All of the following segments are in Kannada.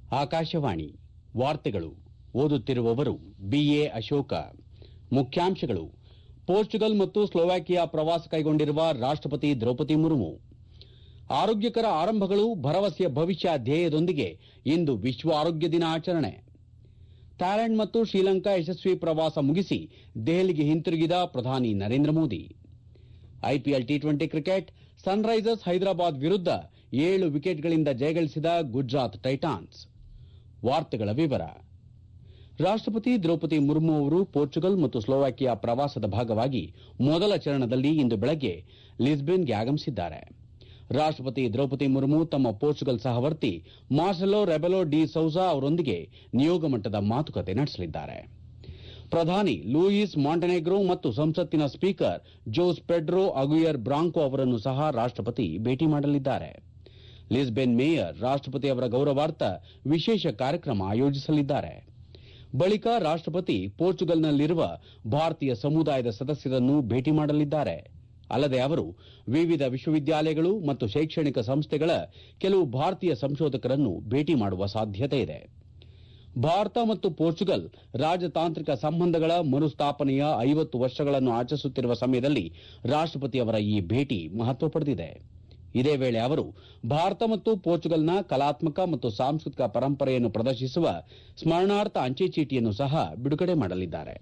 ಆಕಾಶವಾಣಿ ವಾರ್ತೆಗಳು ಓದುತ್ತಿರುವವರು ಬಿಎ ಅಶೋಕ ಮುಖ್ಯಾಂಶಗಳು ಪೋರ್ಚುಗಲ್ ಮತ್ತು ಸ್ಲೋವಾಕಿಯಾ ಪ್ರವಾಸ ಕೈಗೊಂಡಿರುವ ರಾಷ್ಟಪತಿ ದ್ರೌಪದಿ ಮುರ್ಮು ಆರೋಗ್ಯಕರ ಆರಂಭಗಳು ಭರವಸೆಯ ಭವಿಷ್ಯ ಧ್ಯೇಯದೊಂದಿಗೆ ಇಂದು ವಿಶ್ವ ಆರೋಗ್ಯ ದಿನ ಆಚರಣೆ ಥಾಯ್ಲೆಂಡ್ ಮತ್ತು ಶ್ರೀಲಂಕಾ ಯಶಸ್ವಿ ಪ್ರವಾಸ ಮುಗಿಸಿ ದೆಹಲಿಗೆ ಹಿಂತಿರುಗಿದ ಪ್ರಧಾನಿ Narendra Modi IPL T twenty cricket Sunrisers Hyderabad ವಿರುದ್ಧ ಏಳು ವಿಕೆಟ್ಗಳಿಂದ ಜಯಗಳಿಸಿದ ಗುಜರಾತ್ ಟೈಟಾನ್ಸ್ ವಾರ್ತೆಗಳ ವಿವರ ರಾಷ್ಟಪತಿ ದ್ರೌಪದಿ ಮುರ್ಮು ಅವರು ಪೋರ್ಚುಗಲ್ ಮತ್ತು ಸ್ಲೋವಾಕಿಯಾ ಪ್ರವಾಸದ ಭಾಗವಾಗಿ ಮೊದಲ ಚರಣದಲ್ಲಿ ಇಂದು ಬೆಳಗ್ಗೆ ಲಿಸ್ಬೆನ್ಗೆ ಆಗಮಿಸಿದ್ದಾರೆ ರಾಷ್ಟಪತಿ ದ್ರೌಪದಿ ಮುರ್ಮು ತಮ್ಮ ಪೋರ್ಚುಗಲ್ ಸಹವರ್ತಿ ಮಾರ್ಸೆಲೋ ರೆಬೆಲೋ ಡಿ ಸೌಜಾ ಅವರೊಂದಿಗೆ ನಿಯೋಗ ಮಟ್ಟದ ಮಾತುಕತೆ ನಡೆಸಲಿದ್ದಾರೆ ಪ್ರಧಾನಿ ಲೂಯಿಸ್ ಮಾಂಟೆನೆಗ್ರೋ ಮತ್ತು ಸಂಸತ್ತಿನ speaker Jose Pedro Aguiar Branco ಅವರನ್ನು ಸಹ ರಾಷ್ಟಪತಿ ಭೇಟಿ ಮಾಡಲಿದ್ದಾರೆ ಲಿಸ್ಬೆನ್ ಮೇಯರ್ ರಾಷ್ಟಪತಿ ಅವರ ಗೌರವಾರ್ಥ ವಿಶೇಷ ಕಾರ್ಯಕ್ರಮ ಆಯೋಜಿಸಲಿದ್ದಾರೆ ಬಳಿಕ ರಾಷ್ಟಪತಿ ಪೋರ್ಚುಗಲ್ನಲ್ಲಿರುವ ಭಾರತೀಯ ಸಮುದಾಯದ ಸದಸ್ಯರನ್ನು ಭೇಟಿ ಮಾಡಲಿದ್ದಾರೆ ಅಲ್ಲದೆ ಅವರು ವಿವಿಧ ವಿಶ್ವವಿದ್ಯಾಲಯಗಳು ಮತ್ತು ಶೈಕ್ಷಣಿಕ ಸಂಸ್ಥೆಗಳ ಕೆಲವು ಭಾರತೀಯ ಸಂಶೋಧಕರನ್ನು ಭೇಟಿ ಮಾಡುವ ಸಾಧ್ಯತೆಯಿದೆ ಭಾರತ ಮತ್ತು ಪೋರ್ಚುಗಲ್ ರಾಜತಾಂತ್ರಿಕ ಸಂಬಂಧಗಳ ಮರುಸ್ಥಾಪನೆಯ ಐವತ್ತು ವರ್ಷಗಳನ್ನು ಆಚರಿಸುತ್ತಿರುವ ಸಮಯದಲ್ಲಿ ರಾಷ್ಟಪತಿ ಅವರ ಈ ಭೇಟಿ ಮಹತ್ವ ಪಡೆದಿದೆ ಇದೇ ವೇಳೆ ಅವರು ಭಾರತ ಮತ್ತು ಪೋರ್ಚುಗಲ್ನ ಕಲಾತ್ಮಕ ಮತ್ತು ಸಾಂಸ್ಕೃತಿಕ ಪರಂಪರೆಯನ್ನು ಪ್ರದರ್ಶಿಸುವ ಸ್ಮರಣಾರ್ಥ ಅಂಚೆ ಚೀಟಿಯನ್ನು ಸಹ ಬಿಡುಗಡೆ ಮಾಡಲಿದ್ದಾರೆ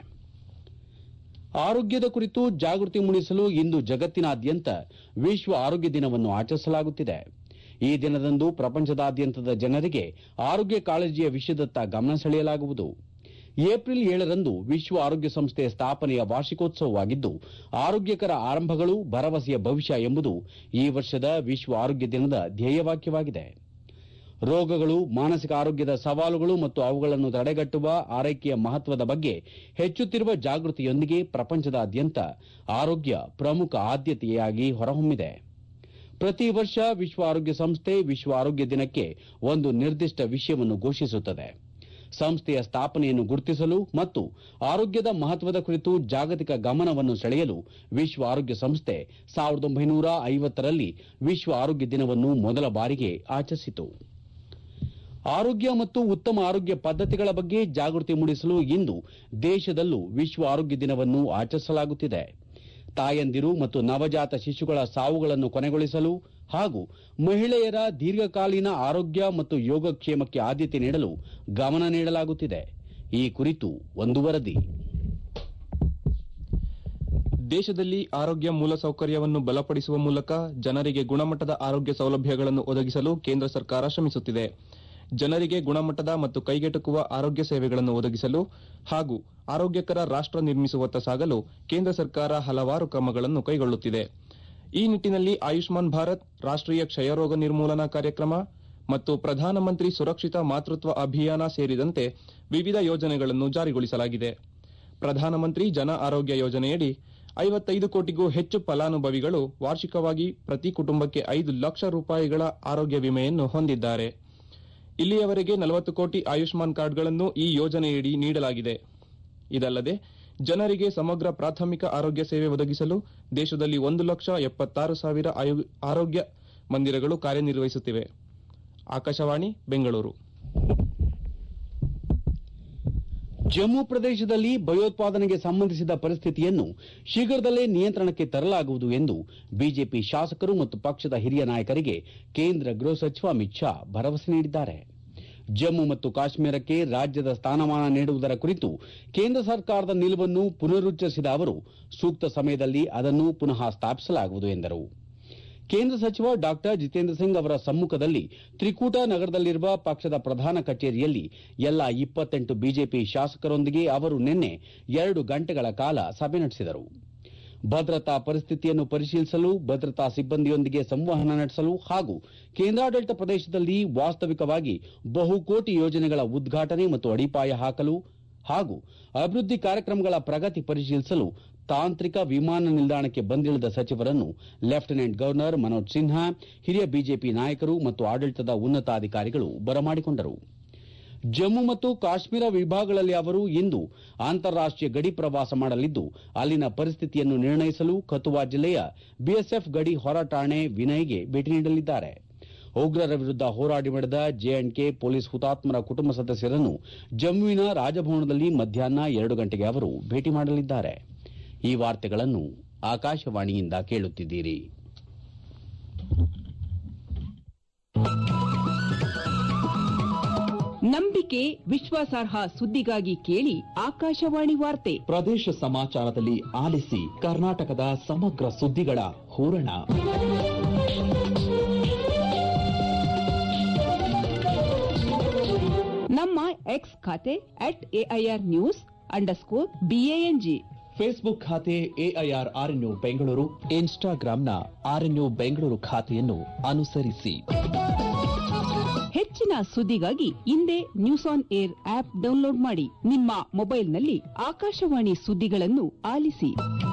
ಆರೋಗ್ಯದ ಕುರಿತು ಜಾಗೃತಿ ಮೂಡಿಸಲು ಇಂದು ಜಗತ್ತಿನಾದ್ಯಂತ ವಿಶ್ವ ಆರೋಗ್ಯ ದಿನವನ್ನು ಆಚರಿಸಲಾಗುತ್ತಿದೆ ಈ ದಿನದಂದು ಪ್ರಪಂಚದಾದ್ಯಂತದ ಜನರಿಗೆ ಆರೋಗ್ಯ ಕಾಳಜಿಯ ವಿಷಯದತ್ತ ಗಮನ ಸೆಳೆಯಲಾಗುವುದು ಏಪ್ರಿಲ್ ಏಳರಂದು ವಿಶ್ವ ಆರೋಗ್ಯ ಸಂಸ್ಥೆ ಸ್ಥಾಪನೆಯ ವಾರ್ಷಿಕೋತ್ಸವವಾಗಿದ್ದು ಆರೋಗ್ಯಕರ ಆರಂಭಗಳು ಭರವಸೆಯ ಭವಿಷ್ಯ ಎಂಬುದು ಈ ವರ್ಷದ ವಿಶ್ವ ಆರೋಗ್ಯ ದಿನದ ಧ್ಯೇಯವಾಕ್ಯವಾಗಿದೆ ರೋಗಗಳು ಮಾನಸಿಕ ಆರೋಗ್ಯದ ಸವಾಲುಗಳು ಮತ್ತು ಅವುಗಳನ್ನು ತಡೆಗಟ್ಟುವ ಆರೈಕೆಯ ಮಹತ್ವದ ಬಗ್ಗೆ ಹೆಚ್ಚುತ್ತಿರುವ ಜಾಗೃತಿಯೊಂದಿಗೆ ಪ್ರಪಂಚದಾದ್ಯಂತ ಆರೋಗ್ಯ ಪ್ರಮುಖ ಆದ್ಯತೆಯಾಗಿ ಹೊರಹೊಮ್ಮಿದೆ ಪ್ರತಿ ವರ್ಷ ವಿಶ್ವ ಆರೋಗ್ಯ ಸಂಸ್ಥೆ ವಿಶ್ವ ಆರೋಗ್ಯ ದಿನಕ್ಕೆ ಒಂದು ನಿರ್ದಿಷ್ಟ ವಿಷಯವನ್ನು ಘೋಷಿಸುತ್ತದೆ ಸಂಸ್ಥೆಯ ಸ್ಥಾಪನೆಯನ್ನು ಗುರುತಿಸಲು ಮತ್ತು ಆರೋಗ್ಯದ ಮಹತ್ವದ ಕುರಿತು ಜಾಗತಿಕ ಗಮನವನ್ನು ಸೆಳೆಯಲು ವಿಶ್ವ ಆರೋಗ್ಯ ಸಂಸ್ಥೆ ಸಾವಿರದ ಒಂಬೈನೂರ ಐವತ್ತರಲ್ಲಿ ವಿಶ್ವ ಆರೋಗ್ಯ ದಿನವನ್ನು ಮೊದಲ ಬಾರಿಗೆ ಆಚರಿಸಿತು ಆರೋಗ್ಯ ಮತ್ತು ಉತ್ತಮ ಆರೋಗ್ಯ ಪದ್ದತಿಗಳ ಬಗ್ಗೆ ಜಾಗೃತಿ ಮೂಡಿಸಲು ಇಂದು ದೇಶದಲ್ಲೂ ವಿಶ್ವ ಆರೋಗ್ಯ ದಿನವನ್ನು ಆಚರಿಸಲಾಗುತ್ತಿದೆ ತಾಯಂದಿರು ಮತ್ತು ನವಜಾತ ಶಿಶುಗಳ ಸಾವುಗಳನ್ನು ಕೊನೆಗೊಳಿಸಲು ಹಾಗೂ ಮಹಿಳೆಯರ ದೀರ್ಘಕಾಲೀನ ಆರೋಗ್ಯ ಮತ್ತು ಯೋಗಕ್ಷೇಮಕ್ಕೆ ಆದ್ಯತೆ ನೀಡಲು ಗಮನ ನೀಡಲಾಗುತ್ತಿದೆ ಈ ಕುರಿತು ಒಂದು ವರದಿ ದೇಶದಲ್ಲಿ ಆರೋಗ್ಯ ಮೂಲಸೌಕರ್ಯವನ್ನು ಬಲಪಡಿಸುವ ಮೂಲಕ ಜನರಿಗೆ ಗುಣಮಟ್ಟದ ಆರೋಗ್ಯ ಸೌಲಭ್ಯಗಳನ್ನು ಒದಗಿಸಲು ಕೇಂದ್ರ ಸರ್ಕಾರ ಶ್ರಮಿಸುತ್ತಿದೆ ಜನರಿಗೆ ಗುಣಮಟ್ಟದ ಮತ್ತು ಕೈಗೆಟುಕುವ ಆರೋಗ್ಯ ಸೇವೆಗಳನ್ನು ಒದಗಿಸಲು ಹಾಗೂ ಆರೋಗ್ಯಕರ ರಾಷ್ಟ ನಿರ್ಮಿಸುವತ್ತ ಸಾಗಲು ಕೇಂದ್ರ ಸರ್ಕಾರ ಹಲವಾರು ಕ್ರಮಗಳನ್ನು ಕೈಗೊಳ್ಳುತ್ತಿದೆ ಈ ನಿಟ್ಟಿನಲ್ಲಿ ಆಯುಷ್ಮಾನ್ ಭಾರತ್ ರಾಷ್ಟೀಯ ಕ್ಷಯರೋಗ ನಿರ್ಮೂಲನಾ ಕಾರ್ಯಕ್ರಮ ಮತ್ತು ಪ್ರಧಾನಮಂತ್ರಿ ಸುರಕ್ಷಿತ ಮಾತೃತ್ವ ಅಭಿಯಾನ ಸೇರಿದಂತೆ ವಿವಿಧ ಯೋಜನೆಗಳನ್ನು ಜಾರಿಗೊಳಿಸಲಾಗಿದೆ ಪ್ರಧಾನಮಂತ್ರಿ ಜನ ಆರೋಗ್ಯ ಯೋಜನೆಯಡಿ ಐವತ್ತೈದು ಕೋಟಿಗೂ ಹೆಚ್ಚು ಫಲಾನುಭವಿಗಳು ವಾರ್ಷಿಕವಾಗಿ ಪ್ರತಿ ಕುಟುಂಬಕ್ಕೆ ಐದು ಲಕ್ಷ ರೂಪಾಯಿಗಳ ಆರೋಗ್ಯ ವಿಮೆಯನ್ನು ಹೊಂದಿದ್ದಾರೆ ಇಲ್ಲಿಯವರೆಗೆ ನಲವತ್ತು ಕೋಟಿ ಆಯುಷ್ಮಾನ್ ಕಾರ್ಡ್ಗಳನ್ನು ಈ ಯೋಜನೆಯಡಿ ನೀಡಲಾಗಿದೆ ಇದಲ್ಲದೆ ಜನರಿಗೆ ಸಮಗ್ರ ಪ್ರಾಥಮಿಕ ಆರೋಗ್ಯ ಸೇವೆ ಒದಗಿಸಲು ದೇಶದಲ್ಲಿ ಒಂದು ಲಕ್ಷ ಎಪ್ಪತ್ತಾರು ಸಾವಿರ ಆರೋಗ್ಯ ಮಂದಿರಗಳು ಕಾರ್ಯನಿರ್ವಹಿಸುತ್ತಿವೆ ಆಕಾಶವಾಣಿ ಬೆಂಗಳೂರು ಜಮ್ಮು ಪ್ರದೇಶದಲ್ಲಿ ಭಯೋತ್ಪಾದನೆಗೆ ಸಂಬಂಧಿಸಿದ ಪರಿಸ್ಥಿತಿಯನ್ನು ಶೀಘ್ರದಲ್ಲೇ ನಿಯಂತ್ರಣಕ್ಕೆ ತರಲಾಗುವುದು ಎಂದು ಬಿಜೆಪಿ ಶಾಸಕರು ಮತ್ತು ಪಕ್ಷದ ಹಿರಿಯ ನಾಯಕರಿಗೆ ಕೇಂದ್ರ ಗೃಹ ಸಚಿವ ಅಮಿತ್ ಶಾ ಭರವಸೆ ನೀಡಿದ್ದಾರೆ ಜಮ್ಮು ಮತ್ತು ಕಾಶ್ಮೀರಕ್ಕೆ ರಾಜ್ಯದ ಸ್ಥಾನಮಾನ ನೀಡುವುದರ ಕುರಿತು ಕೇಂದ್ರ ಸರ್ಕಾರದ ನಿಲುವನ್ನು ಪುನರುಚ್ಚರಿಸಿದ ಅವರು ಸೂಕ್ತ ಸಮಯದಲ್ಲಿ ಅದನ್ನು ಪುನಃ ಸ್ಥಾಪಿಸಲಾಗುವುದು ಎಂದರು ಕೇಂದ್ರ ಸಚಿವ ಡಾ ಜಿತೇಂದ್ರ ಸಿಂಗ್ ಅವರ ಸಮ್ಮುಖದಲ್ಲಿ ತ್ರಿಕೂಟ ನಗರದಲ್ಲಿರುವ ಪಕ್ಷದ ಪ್ರಧಾನ ಕಚೇರಿಯಲ್ಲಿ ಎಲ್ಲಾ ಇಪ್ಪತ್ತೆಂಟು ಬಿಜೆಪಿ ಶಾಸಕರೊಂದಿಗೆ ಅವರು ನಿನ್ನೆ ಎರಡು ಗಂಟೆಗಳ ಕಾಲ ಸಭೆ ನಡೆಸಿದರು ಭದ್ರತಾ ಪರಿಸ್ಥಿತಿಯನ್ನು ಪರಿಶೀಲಿಸಲು ಭದ್ರತಾ ಸಿಬ್ಬಂದಿಯೊಂದಿಗೆ ಸಂವಹನ ನಡೆಸಲು ಹಾಗೂ ಕೇಂದ್ರಾಡಳಿತ ಪ್ರದೇಶದಲ್ಲಿ ವಾಸ್ತವಿಕವಾಗಿ ಬಹುಕೋಟಿ ಯೋಜನೆಗಳ ಉದ್ಘಾಟನೆ ಮತ್ತು ಅಡಿಪಾಯ ಹಾಕಲು ಹಾಗೂ ಅಭಿವೃದ್ಧಿ ಕಾರ್ಯಕ್ರಮಗಳ ಪ್ರಗತಿ ಪರಿಶೀಲಿಸಲು ತಾಂತ್ರಿಕ ವಿಮಾನ ನಿಲ್ದಾಣಕ್ಕೆ ಬಂದಿಳಿದ ಸಚಿವರನ್ನು ಲೆಫ್ಟಿನೆಂಟ್ ಗವರ್ನರ್ ಮನೋಜ್ ಸಿನ್ಹಾ ಹಿರಿಯ ಬಿಜೆಪಿ ನಾಯಕರು ಮತ್ತು ಆಡಳಿತದ ಉನ್ನತಾಧಿಕಾರಿಗಳು ಬರಮಾಡಿಕೊಂಡರು ಜಮ್ಮು ಮತ್ತು ಕಾಶ್ಮೀರ ವಿಭಾಗಗಳಲ್ಲಿ ಅವರು ಇಂದು ಅಂತಾರಾಷ್ಟೀಯ ಗಡಿ ಪ್ರವಾಸ ಮಾಡಲಿದ್ದು ಅಲ್ಲಿನ ಪರಿಸ್ಥಿತಿಯನ್ನು ನಿರ್ಣಯಿಸಲು ಕಥುವಾ ಜಿಲ್ಲೆಯ ಬಿಎಸ್ಎಫ್ ಗಡಿ ಹೊರ ಠಾಣೆ ವಿನಯ್ಗೆ ಭೇಟಿ ನೀಡಲಿದ್ದಾರೆ ಉಗ್ರರ ವಿರುದ್ಧ ಹೋರಾಡಿ ನಡೆದ ಜೆಎಂಡ್ಕೆ ಪೊಲೀಸ್ ಹುತಾತ್ಮರ ಕುಟುಂಬ ಸದಸ್ಯರನ್ನು ಜಮ್ಮುವಿನ ರಾಜಭವನದಲ್ಲಿ ಮಧ್ಯಾಹ್ನ ಎರಡು ಗಂಟೆಗೆ ಅವರು ಭೇಟಿ ಮಾಡಲಿದ್ದಾರೆ ಈ ವಾರ್ತೆಗಳನ್ನು ಆಕಾಶವಾಣಿಯಿಂದ ಕೇಳುತ್ತಿದ್ದೀರಿ ನಂಬಿಕೆ ವಿಶ್ವಾಸಾರ್ಹ ಸುದ್ದಿಗಾಗಿ ಕೇಳಿ ಆಕಾಶವಾಣಿ ವಾರ್ತೆ ಪ್ರದೇಶ ಸಮಾಚಾರದಲ್ಲಿ ಆಲಿಸಿ ಕರ್ನಾಟಕದ ಸಮಗ್ರ ಸುದ್ದಿಗಳ ಹೂರಣ ನಮ್ಮ ಎಕ್ಸ್ ಖಾತೆ at AIR news underscore BANG Facebook ಖಾತೆ ಎಐಆರ್ ಆರ್ಎನ್ಯು ಬೆಂಗಳೂರು ಇನ್ಸ್ಟಾಗ್ರಾಂನ ಆರ್ಎನ್ಯು ಬೆಂಗಳೂರು ಖಾತೆಯನ್ನು ಅನುಸರಿಸಿ ಹೆಚ್ಚಿನ ಸುದ್ದಿಗಾಗಿ ಹಿಂದೆ news on air app download ಮಾಡಿ ನಿಮ್ಮ ಮೊಬೈಲ್ನಲ್ಲಿ ಆಕಾಶವಾಣಿ ಸುದ್ದಿಗಳನ್ನು ಆಲಿಸಿ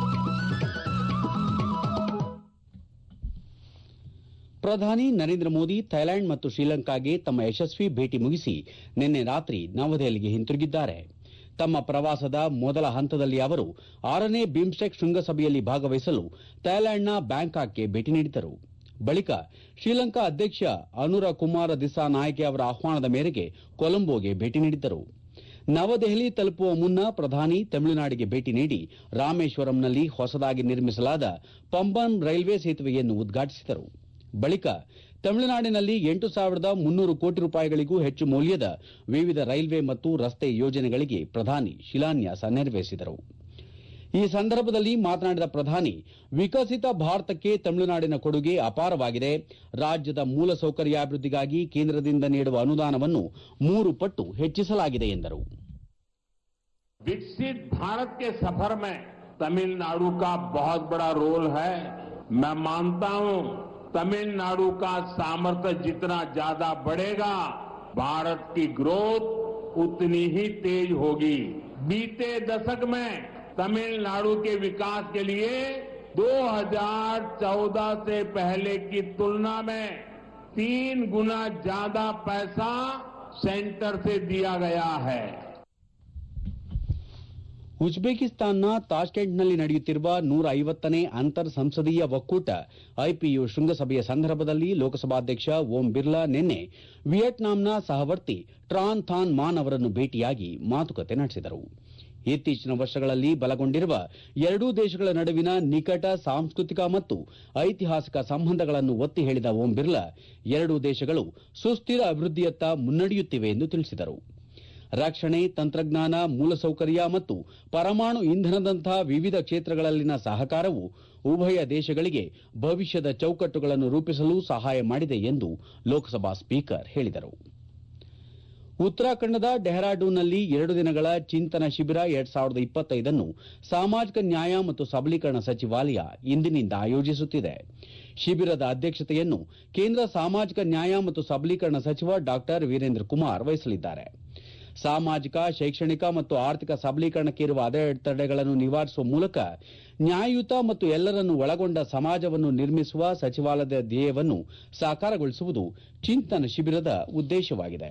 ಪ್ರಧಾನಿ ನರೇಂದ್ರ ಮೋದಿ ಥೈಲ್ಯಾಂಡ್ ಮತ್ತು ಶ್ರೀಲಂಕಾಗೆ ತಮ್ಮ ಯಶಸ್ವಿ ಭೇಟಿ ಮುಗಿಸಿ ನಿನ್ನೆ ರಾತ್ರಿ ನವದೆಹಲಿಗೆ ಹಿಂತಿರುಗಿದ್ದಾರೆ ತಮ್ಮ ಪ್ರವಾಸದ ಮೊದಲ ಹಂತದಲ್ಲಿ ಅವರು ಆರನೇ ಬಿಮ್ಸ್ಟೆಕ್ ಶೃಂಗಸಭೆಯಲ್ಲಿ ಭಾಗವಹಿಸಲು ಥೈಲ್ಯಾಂಡ್ನ ಬ್ಯಾಂಕಾಕ್ಗೆ ಭೇಟಿ ನೀಡಿದರು ಬಳಿಕ ಶ್ರೀಲಂಕಾ ಅಧ್ಯಕ್ಷ ಅನುರ ಕುಮಾರ ದಿಸಾ ನಾಯಕೆ ಅವರ ಆಹ್ವಾನದ ಮೇರೆಗೆ ಕೊಲಂಬೋಗೆ ಭೇಟಿ ನೀಡಿದ್ದರು ನವದೆಹಲಿ ತಲುಪುವ ಮುನ್ನ ಪ್ರಧಾನಿ ತಮಿಳುನಾಡಿಗೆ ಭೇಟಿ ನೀಡಿ ರಾಮೇಶ್ವರಂನಲ್ಲಿ ಹೊಸದಾಗಿ ನಿರ್ಮಿಸಲಾದ ಪಂಬನ್ ರೈಲ್ವೆ ಸೇತುವೆಯನ್ನು ಉದ್ಘಾಟಿಸಿದರು ಬಳಿಕ ತಮಿಳುನಾಡಿನಲ್ಲಿ ಎಂಟು ಸಾವಿರದ ಮುನ್ನೂರು ಕೋಟಿ ರೂಪಾಯಿಗಳಿಗೂ ಹೆಚ್ಚು ಮೌಲ್ಯದ ವಿವಿಧ ರೈಲ್ವೆ ಮತ್ತು ರಸ್ತೆ ಯೋಜನೆಗಳಿಗೆ ಪ್ರಧಾನಿ ಶಿಲಾನ್ಯಾಸ ನೆರವೇರಿಸಿದರು ಈ ಸಂದರ್ಭದಲ್ಲಿ ಮಾತನಾಡಿದ ಪ್ರಧಾನಿ ವಿಕಸಿತ ಭಾರತಕ್ಕೆ ತಮಿಳುನಾಡಿನ ಕೊಡುಗೆ ಅಪಾರವಾಗಿದೆ ರಾಜ್ಯದ ಮೂಲಸೌಕರ್ಯಾಭಿವೃದ್ಧಿಗಾಗಿ ಕೇಂದ್ರದಿಂದ ನೀಡುವ ಅನುದಾನವನ್ನು ಮೂರು ಪಟ್ಟು ಹೆಚ್ಚಿಸಲಾಗಿದೆ ಎಂದರು विकसित भारत के सफर में तमिलनाडु का बहुत बड़ा रोल है मैं मानता हूं तमिलनाडु का सामर्थ्य जितना ज्यादा बढ़ेगा भारत की ग्रोथ उतनी ही तेज होगी बीते दशक में तमिलनाडु के विकास के लिए 2014 से पहले की तुलना में तीन गुना ज्यादा पैसा सेंटर से दिया गया है ಉಜ್ಬೇಕಿಸ್ತಾನ್ನ ತಾಷ್ಕೆಂಟ್ನಲ್ಲಿ ನಡೆಯುತ್ತಿರುವ ನೂರ ಐವತ್ತನೇ ಅಂತರ್ ಸಂಸದೀಯ ಒಕ್ಕೂಟ ಐಪಿಯು ಶೃಂಗಸಭೆಯ ಸಂದರ್ಭದಲ್ಲಿ ಲೋಕಸಭಾಧ್ಯಕ್ಷ ಓಂ ಬಿರ್ಲಾ ನಿನ್ನೆ ವಿಯೆಟ್ನಾಂನ ಸಹವರ್ತಿ ಟ್ರಾನ್ ಥಾನ್ ಮಾನ್ ಅವರನ್ನು ಭೇಟಿಯಾಗಿ ಮಾತುಕತೆ ನಡೆಸಿದರು ಇತ್ತೀಚಿನ ವರ್ಷಗಳಲ್ಲಿ ಬಲಗೊಂಡಿರುವ ಎರಡೂ ದೇಶಗಳ ನಡುವಿನ ನಿಕಟ ಸಾಂಸ್ಕೃತಿಕ ಮತ್ತು ಐತಿಹಾಸಿಕ ಸಂಬಂಧಗಳನ್ನು ಒತ್ತಿ ಹೇಳಿದ ಓಂ ಬಿರ್ಲಾ ಎರಡೂ ದೇಶಗಳು ಸುಸ್ಥಿರ ಅಭಿವೃದ್ಧಿಯತ್ತ ಮುನ್ನಡೆಯುತ್ತಿವೆ ಎಂದು ತಿಳಿಸಿದರು ರಕ್ಷಣೆ ತಂತ್ರಜ್ಞಾನ ಮೂಲಸೌಕರ್ಯ ಮತ್ತು ಪರಮಾಣು ಇಂಧನದಂತಹ ವಿವಿಧ ಕ್ಷೇತ್ರಗಳಲ್ಲಿನ ಸಹಕಾರವು ಉಭಯ ದೇಶಗಳಿಗೆ ಭವಿಷ್ಯದ ಚೌಕಟ್ಟುಗಳನ್ನು ರೂಪಿಸಲು ಸಹಾಯ ಮಾಡಿದೆ ಎಂದು ಲೋಕಸಭಾ ಸ್ಪೀಕರ್ ಹೇಳಿದರು ಉತ್ತರಾಖಂಡದ ಡೆಹ್ರಾಡೂನ್ನಲ್ಲಿ ಎರಡು ದಿನಗಳ ಚಿಂತನ ಶಿಬಿರ ಎರಡ್ ಸಾವಿರದ ಇಪ್ಪತ್ತೈದನ್ನು ಸಾಮಾಜಿಕ ನ್ಯಾಯ ಮತ್ತು ಸಬಲೀಕರಣ ಸಚಿವಾಲಯ ಇಂದಿನಿಂದ ಆಯೋಜಿಸುತ್ತಿದೆ ಶಿಬಿರದ ಅಧ್ಯಕ್ಷತೆಯನ್ನು ಕೇಂದ್ರ ಸಾಮಾಜಿಕ ನ್ಯಾಯ ಮತ್ತು ಸಬಲೀಕರಣ ಸಚಿವ ಡಾ ವೀರೇಂದ್ರ ಕುಮಾರ್ ವಹಿಸಲಿದ್ದಾರೆ ಸಾಮಾಜಿಕ ಶೈಕ್ಷಣಿಕ ಮತ್ತು ಆರ್ಥಿಕ ಸಬಲೀಕರಣಕ್ಕೆ ಇರುವ ಅಡೆತಡೆಗಳನ್ನು ನಿವಾರಿಸುವ ಮೂಲಕ ನ್ಯಾಯಯುತ ಮತ್ತು ಎಲ್ಲರನ್ನು ಒಳಗೊಂಡ ಸಮಾಜವನ್ನು ನಿರ್ಮಿಸುವ ಸಚಿವಾಲಯದ ಧ್ಯೇಯವನ್ನು ಸಾಕಾರಗೊಳಿಸುವುದು ಚಿಂತನ ಶಿಬಿರದ ಉದ್ದೇಶವಾಗಿದೆ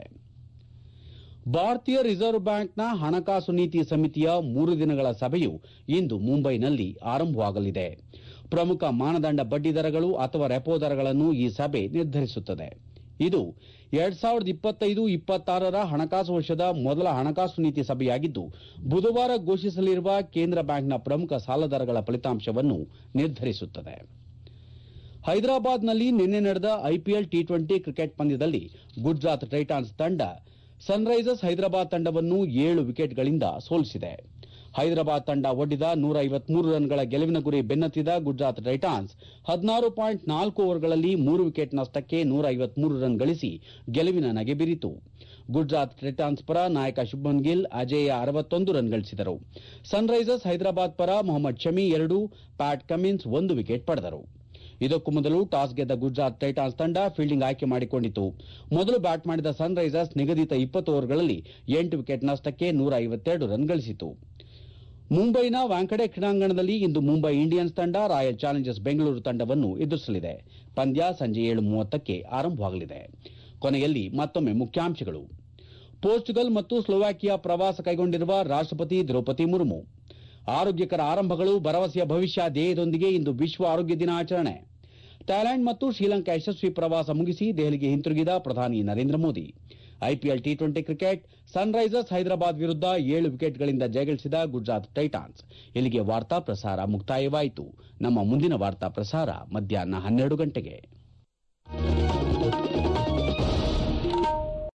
ಭಾರತೀಯ ರಿಸರ್ವ್ ಬ್ಯಾಂಕ್ನ ಹಣಕಾಸು ನೀತಿ ಸಮಿತಿಯ ಮೂರು ದಿನಗಳ ಸಭೆಯು ಇಂದು ಮುಂಬೈನಲ್ಲಿ ಆರಂಭವಾಗಲಿದೆ ಪ್ರಮುಖ ಮಾನದಂಡ ಬಡ್ಡಿ ದರಗಳು ಅಥವಾ ರೆಪೋ ದರಗಳನ್ನು ಈ ಸಭೆ ನಿರ್ಧರಿಸುತ್ತದೆ ಇದು ಎರಡ್ ಸಾವಿರದ ಇಪ್ಪತ್ತೈದು ಇಪ್ಪತ್ತಾರರ ಹಣಕಾಸು ವರ್ಷದ ಮೊದಲ ಹಣಕಾಸು ನೀತಿ ಸಭೆಯಾಗಿದ್ದು ಬುಧವಾರ ಘೋಷಿಸಲಿರುವ ಕೇಂದ್ರ ಬ್ಯಾಂಕ್ನ ಪ್ರಮುಖ ಸಾಲ ದರಗಳ ಫಲಿತಾಂಶವನ್ನು ನಿರ್ಧರಿಸುತ್ತದೆ ಹೈದರಾಬಾದ್ನಲ್ಲಿ ನಿನ್ನೆ ನಡೆದ ಐಪಿಎಲ್ ಟಿ ಟ್ವೆಂಟಿ ಕ್ರಿಕೆಟ್ ಪಂದ್ಯದಲ್ಲಿ ಗುಜರಾತ್ ಟೈಟಾನ್ಸ್ ತಂಡ ಸನ್ರೈಸರ್ಸ್ ಹೈದರಾಬಾದ್ ತಂಡವನ್ನು ಏಳು ವಿಕೆಟ್ಗಳಿಂದ ಸೋಲಿಸಿದೆ ಹೈದರಾಬಾದ್ ತಂಡ ಒಡ್ಡಿದ ನೂರ ಐವತ್ಮೂರು ರನ್ಗಳ ಗೆಲುವಿನ ಗುರಿ ಬೆನ್ನತ್ತಿದ ಗುಜರಾತ್ ಟೈಟಾನ್ಸ್ ಹದಿನಾರು ಪಾಯಿಂಟ್ ನಾಲ್ಕು ಓವರ್ಗಳಲ್ಲಿ ಮೂರು ವಿಕೆಟ್ ನಷ್ಟಕ್ಕೆ ನೂರ ಐವತ್ಮೂರು ರನ್ ಗಳಿಸಿ ಗೆಲುವಿನ ನಗೆ ಬೀರಿತು ಗುಜರಾತ್ ಟೈಟಾನ್ಸ್ ಪರ ನಾಯಕ ಶುಭ್ಮನ್ ಗಿಲ್ ಅಜೇಯ ಅರವತ್ತೊಂದು ರನ್ ಗಳಿಸಿದರು ಸನ್ರೈಸರ್ಸ್ ಹೈದರಾಬಾದ್ ಪರ ಮೊಹಮ್ಮದ್ ಶಮಿ ಎರಡು ಪ್ಯಾಟ್ ಕಮಿನ್ಸ್ ಒಂದು ವಿಕೆಟ್ ಪಡೆದರು ಇದಕ್ಕೂ ಮೊದಲು ಟಾಸ್ ಗೆದ್ದ ಗುಜರಾತ್ ಟೈಟಾನ್ಸ್ ತಂಡ ಫೀಲ್ಡಿಂಗ್ ಆಯ್ಕೆ ಮಾಡಿಕೊಂಡಿತು ಮೊದಲು ಬ್ಯಾಟ್ ಮಾಡಿದ ಸನ್ರೈಸರ್ಸ್ ನಿಗದಿತ ಇಪ್ಪತ್ತು ಓವರ್ಗಳಲ್ಲಿ ಎಂಟು ವಿಕೆಟ್ ನಷ್ಟಕ್ಕೆ ನೂರ ಐವತ್ತೆರಡು ರನ್ ಗಳಿಸಿತು ಮುಂಬೈನ ವಾಂಖಡೆ ಕ್ರೀಡಾಂಗಣದಲ್ಲಿ ಇಂದು ಮುಂಬೈ ಇಂಡಿಯನ್ಸ್ ತಂಡ ರಾಯಲ್ ಚಾಲೆಂಜರ್ಸ್ ಬೆಂಗಳೂರು ತಂಡವನ್ನು ಎದುರಿಸಲಿದೆ ಪಂದ್ಯ ಸಂಜೆ ಏಳು ಮೂವತ್ತಕ್ಕೆ ಆರಂಭವಾಗಲಿದೆ ಕೊನೆಯಲ್ಲಿ ಮತ್ತೊಮ್ಮೆ ಮುಖ್ಯಾಂಶಗಳು ಪೋರ್ಚುಗಲ್ ಮತ್ತು ಸ್ಲೋವಾಕಿಯಾ ಪ್ರವಾಸ ಕೈಗೊಂಡಿರುವ ರಾಷ್ಟಪತಿ ದ್ರೌಪದಿ ಮುರ್ಮು ಆರೋಗ್ಯಕರ ಆರಂಭಗಳು ಭರವಸೆಯ ಭವಿಷ್ಯ ಧ್ಯೇಯದೊಂದಿಗೆ ಇಂದು ವಿಶ್ವ ಆರೋಗ್ಯ ದಿನಾಚರಣೆ ಥೈಲ್ಯಾಂಡ್ ಮತ್ತು ಶ್ರೀಲಂಕಾ ಯಶಸ್ವಿ ಪ್ರವಾಸ ಮುಗಿಸಿ ದೆಹಲಿಗೆ ಹಿಂತಿರುಗಿದ ಪ್ರಧಾನಿ Narendra Modi IPL T twenty cricket Sunrisers Hyderabad ವಿರುದ್ಧ ಏಳು ವಿಕೆಟ್ಗಳಿಂದ ಜಯಗಳಿಸಿದ ಗುಜರಾತ್ ಟೈಟಾನ್ಸ್ ಇಲ್ಲಿಗೆ ವಾರ್ತಾ ಪ್ರಸಾರ ಮುಕ್ತಾಯವಾಯಿತು ನಮ್ಮ ಮುಂದಿನ ವಾರ್ತಾ ಪ್ರಸಾರ ಮಧ್ಯಾಹ್ನ ಹನ್ನೆರಡು ಗಂಟೆಗೆ